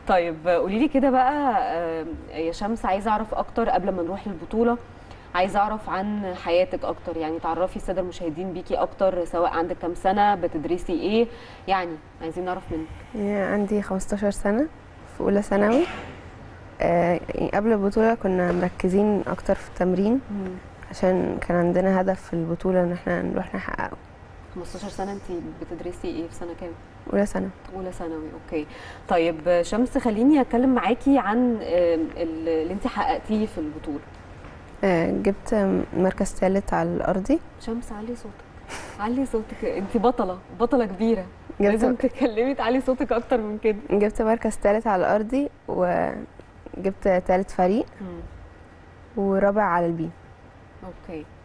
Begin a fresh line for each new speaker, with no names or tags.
طيب قولي لي كده بقى آه، يا شمس عايزه اعرف اكتر قبل ما نروح للبطوله عايزه اعرف عن حياتك اكتر يعني تعرفي الساده المشاهدين بيكي اكتر سواء عندك كام سنه بتدرسي ايه يعني عايزين نعرف منك
يعني عندي 15 سنة في أولى ثانوي آه، يعني قبل البطولة كنا مركزين أكتر في التمرين عشان كان عندنا هدف في البطولة إن احنا نروح نحققه
15 سنه انت بتدرسي ايه في سنه كام
أولى ثانوي
اولى ثانوي اوكي طيب شمس خليني اتكلم معاكي عن آه، ال- اللي انت حققتيه في البطوله
آه، جبت مركز ثالث على الأرضي
شمس علي صوتك علي صوتك انت بطله بطله كبيره لازم
جبت
تتكلمي تعلي صوتك اكتر من كده
جبت مركز ثالث على الأرضي وجبت ثالث فريق ورابع على البي
اوكي